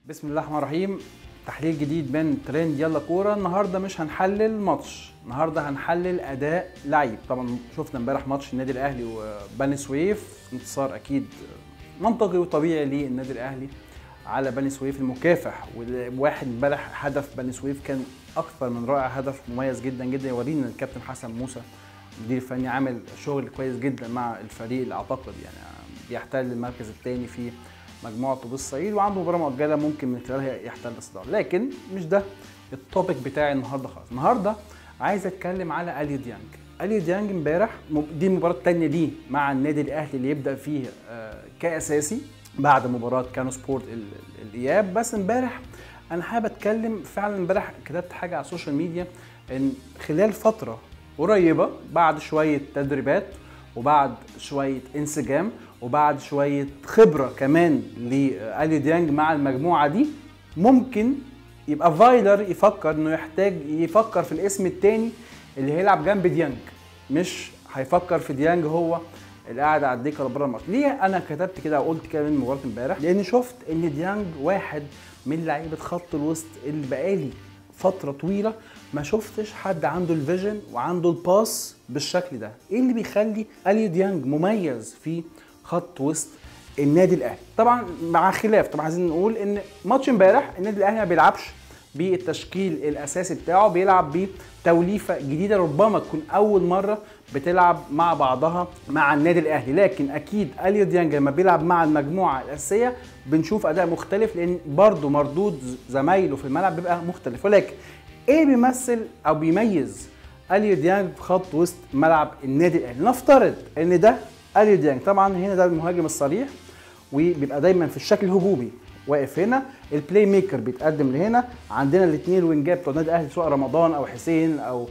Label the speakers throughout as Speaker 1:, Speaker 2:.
Speaker 1: بسم الله الرحمن الرحيم تحليل جديد من ترند يلا كوره النهارده مش هنحلل ماتش النهارده هنحلل اداء لعيب طبعا شفنا امبارح ماتش النادي الاهلي وبني سويف انتصار اكيد منطقي وطبيعي للنادي الاهلي على بني سويف المكافح وواحد امبارح هدف بني سويف كان اكثر من رائع هدف مميز جدا جدا يورينا الكابتن حسن موسى المدير الفني عامل شغل كويس جدا مع الفريق اللي اعتقد يعني بيحتل المركز الثاني في مجموعته بالصعيد وعنده مباراه مؤجله ممكن من خلالها يحتل الصداره لكن مش ده التوبيك بتاعي النهارده خالص النهارده عايز اتكلم على اليو ديانج اليو ديانج امبارح دي المباراه الثانيه ليه مع النادي الاهلي اللي يبدا فيه كاساسي بعد مباراه كانو سبورت الاياب بس امبارح انا حابب اتكلم فعلا امبارح كتبت حاجه على السوشيال ميديا ان خلال فتره قريبه بعد شويه تدريبات وبعد شويه انسجام وبعد شويه خبره كمان لاليو ديانج مع المجموعه دي ممكن يبقى فايلر يفكر انه يحتاج يفكر في الاسم الثاني اللي هيلعب جنب ديانج مش هيفكر في ديانج هو اللي قاعد على الدكه بره الماتش ليه انا كتبت كده وقلت كده من مباراه امبارح لان شفت ان ديانج واحد من لعيبه خط الوسط اللي بقالي فتره طويله ما شفتش حد عنده الفيجن وعنده الباس بالشكل ده ايه اللي بيخلي اليو ديانج مميز في خط وسط النادي الاهلي طبعا مع خلاف طبعا عايزين نقول ان ماتش امبارح النادي الاهلي ما بيلعبش بالتشكيل الاساسي بتاعه بيلعب بتوليفه جديده ربما تكون اول مره بتلعب مع بعضها مع النادي الاهلي لكن اكيد اليو ديانج لما بيلعب مع المجموعه الاساسيه بنشوف اداء مختلف لان برضه مردود زمايله في الملعب بيبقى مختلف ولكن ايه بيمثل او بيميز اليو ديانج في خط وسط ملعب النادي الاهلي نفترض ان ده اليو ديانج طبعا هنا ده المهاجم الصريح وبيبقى دايما في الشكل الهجومي واقف هنا البلاي ميكر بيتقدم لهنا عندنا الاثنين الوينجات بتوع النادي الاهلي سواء رمضان او حسين او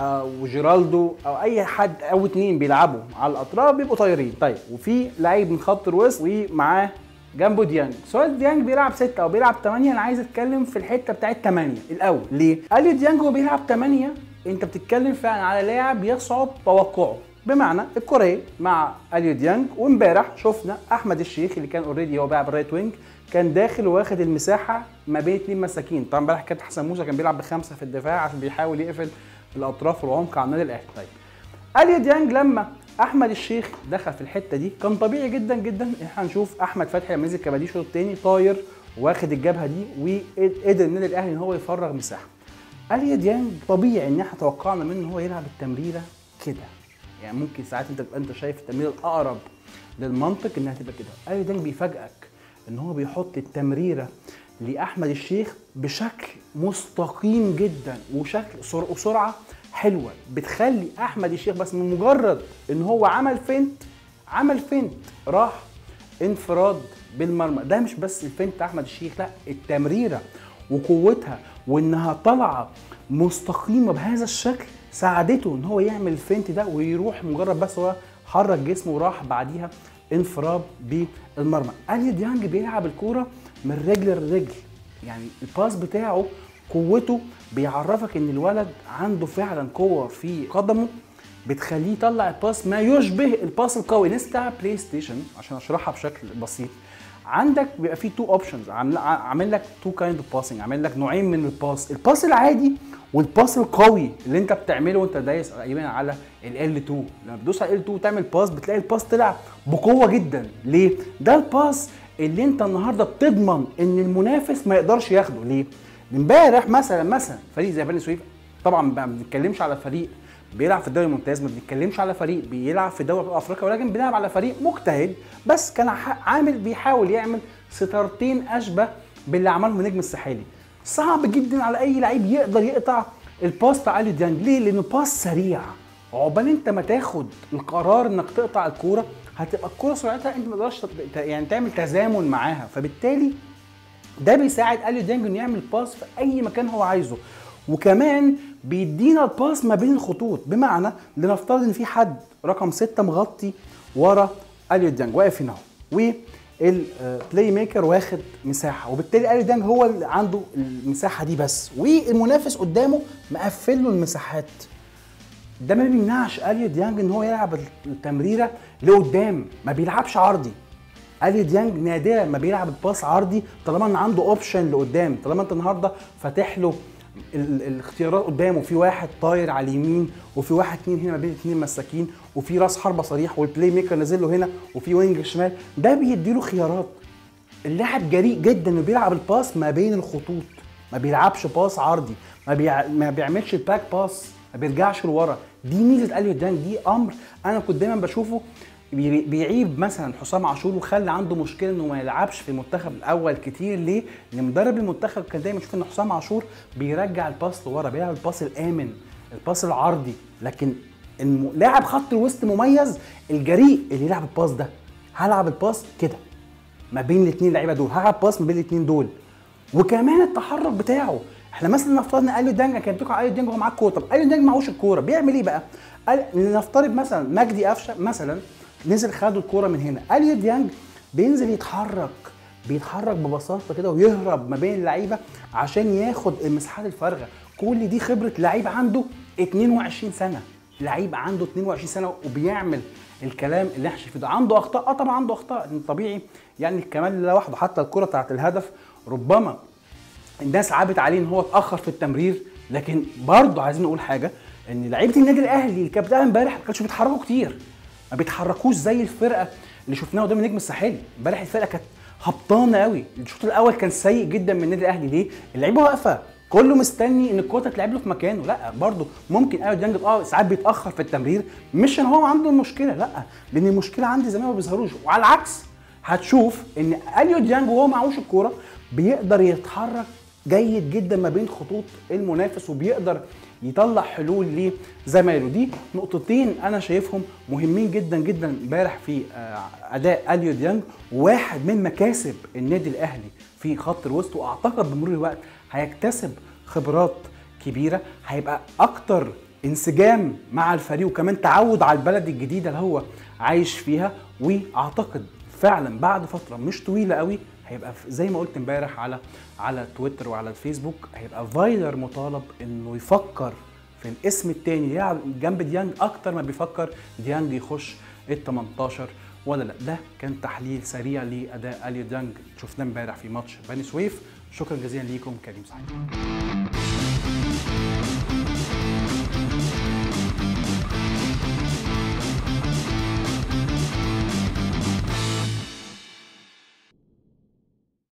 Speaker 1: او جيرالدو او اي حد او اثنين بيلعبوا على الاطراف بيبقوا طايرين طيب وفي لعيب من خط الوسط ومعاه جنبه ديانج سواء ديانج بيلعب 6 او بيلعب 8 انا عايز اتكلم في الحته بتاعت 8 الاول ليه اليو ديانج هو بيلعب 8 انت بتتكلم فعلا على لاعب يصعب توقعه بمعنى الكوريه مع اليو ديانج وامبارح شفنا احمد الشيخ اللي كان اوريدي هو بيلعب رايت وينج كان داخل واخد المساحه ما بين اثنين مساكين طبعا امبارح كابتن حسن موسى كان بيلعب بخمسه في الدفاع عشان بيحاول يقفل الاطراف والعمق على النادي الاهلي طيب اليو ديانج لما احمد الشيخ دخل في الحته دي كان طبيعي جدا جدا احنا هنشوف احمد فتحي لما نزل كبديه الشوط الثاني طاير واخد الجبهه دي وقدر النادي الاهلي ان هو يفرغ مساحه اليو ديانج طبيعي ان احنا توقعنا منه ان هو يلعب التمريره كده يعني ممكن ساعات انت تبقى انت شايف التمريره الاقرب للمنطق انها تبقى كده اليو ديانج بيفاجئك ان هو بيحط التمريره لاحمد الشيخ بشكل مستقيم جدا وشكل وسرعه حلوه بتخلي احمد الشيخ بس من مجرد ان هو عمل فنت عمل فنت راح انفراد بالمرمى ده مش بس الفنت احمد الشيخ لا التمريره وقوتها وانها طالعه مستقيمه بهذا الشكل ساعدته ان هو يعمل الفنت ده ويروح مجرد بس هو حرك جسمه وراح بعديها انفراد بالمرمى اليو ديانج بيلعب الكوره من رجل لرجل يعني الباس بتاعه قوته بيعرفك ان الولد عنده فعلا قوه في قدمه بتخليه يطلع الباس ما يشبه الباس القوي الناس بتاع بلاي ستيشن عشان اشرحها بشكل بسيط عندك بيبقى فيه تو اوبشنز عامل لك تو كايند اوف باسنج عامل لك نوعين من الباس الباس العادي والباس القوي اللي انت بتعمله وانت دايس تقريبا على ال L2 لما بتدوس على L2 وتعمل باس بتلاقي الباس طلع بقوه جدا ليه ده الباس اللي انت النهارده بتضمن ان المنافس ما يقدرش ياخده ليه امبارح مثلا مثلا فريق زي بني سويف طبعا ما بنتكلمش على فريق بيلعب في الدوري الممتاز ما بنتكلمش على فريق بيلعب في دوري افريقيا ولكن بنلعب على فريق مجتهد بس كان عامل بيحاول يعمل ستارتين اشبه باللي عملهم النجم الساحلي صعب جدا على اي لعيب يقدر يقطع الباس بتاع اليو ديانج ليه؟ لانه باس سريع عقبال انت ما تاخد القرار انك تقطع الكوره هتبقى الكوره سرعتها انت ما تقدرش يعني تعمل تزامن معاها فبالتالي ده بيساعد اليو ديانج انه يعمل باس في اي مكان هو عايزه وكمان بيدينا الباس ما بين الخطوط بمعنى لنفترض ان في حد رقم ستة مغطي ورا اليو ديانج واقف هنا اهو والبلاي ميكر واخد مساحه وبالتالي اليو ديانج هو اللي عنده المساحه دي بس والمنافس قدامه مقفل له المساحات ده ما بيمنعش اليو ديانج ان هو يلعب التمريره لقدام ما بيلعبش عرضي اليو ديانج نادرا ما بيلعب الباس عرضي طالما ان عنده اوبشن لقدام طالما انت النهارده فاتح له ال- الاختيارات قدامه في واحد طاير على اليمين وفي واحد اتنين هنا ما بين اتنين مساكين وفي راس حربه صريح والبلاي ميكر نازل له هنا وفي وينج شمال ده بيديله خيارات اللاعب جريء جدا انه بيلعب الباس ما بين الخطوط ما بيلعبش باس عرضي ما, بيع... ما بيعملش الباك باس ما بيرجعش لورا دي ميزه اليو ديانج دي امر انا كنت دايما بشوفه بي- بيعيب مثلا حسام عاشور وخلى عنده مشكله انه ما يلعبش في المنتخب الاول كتير ليه؟ لان مدرب المنتخب كان دايما يشوف ان حسام عاشور بيرجع الباس لورا بيلعب الباس الامن الباس العرضي لكن الم- لاعب خط الوسط مميز الجريء اللي يلعب الباس ده هلعب الباس كده ما بين الاثنين لعيبه دول هلعب باس ما بين الاثنين دول وكمان التحرك بتاعه احنا مثلا نفترض ان اليو ديانج كان بتوقع اليو ديانج وهو معاه الكوره طب اليو ديانج معهوش الكوره بيعمل ايه بقى؟ قال نفترض مثلا مجدي قفشه مثلا نزل خد الكوره من هنا اليو ديانج بينزل يتحرك بيتحرك ببساطه كده ويهرب ما بين اللعيبه عشان ياخد المساحات الفارغه كل دي خبره لعيب عنده 22 سنه لعيب عنده 22 سنه وبيعمل الكلام اللي احنا شايفينه ده عنده اخطاء اه طبعا عنده اخطاء طبيعي يعني الكمال لوحده حتى الكره بتاعت الهدف ربما الناس عابت عليه ان هو اتاخر في التمرير لكن برضه عايزين نقول حاجه ان لعيبه النادي الاهلي اللي كانت بتلعب امبارح ما كانش بيتحركوا كتير ما بيتحركوش زي الفرقه اللي شفناها قدام النجم الساحلي امبارح الفرقه كانت هبطانه قوي الشوط الاول كان سيء جدا من النادي الاهلي ليه اللعيبه واقفه كله مستني ان الكوره تتلعب له في مكانه لا برضه ممكن ايوه ديانج اه ساعات بيتاخر في التمرير مش ان هو عنده المشكله لا لان المشكله عندي زي ما ما بيظهروش وعلى العكس هتشوف ان اليو ديانج وهو معهوش الكوره بيقدر يتحرك جيد جدا ما بين خطوط المنافس وبيقدر يطلع حلول لزمايله دي نقطتين انا شايفهم مهمين جدا جدا امبارح في آه، اداء اليو ديانج واحد من مكاسب النادي الاهلي في خط الوسط واعتقد بمرور الوقت هيكتسب خبرات كبيره هيبقى اكتر انسجام مع الفريق وكمان تعود على البلد الجديده اللي هو عايش فيها واعتقد فعلا بعد فتره مش طويله قوي هيبقى ف- زي ما قلت امبارح على على تويتر وعلى الفيسبوك هيبقى فايلر مطالب انه يفكر في الاسم التاني يلعب جنب ديانج اكتر ما بيفكر ديانج يخش ال 18 ولا لا ده كان تحليل سريع لاداء اليو ديانج شفناه امبارح في ماتش بني سويف شكرا جزيلا ليكم كريم سعيد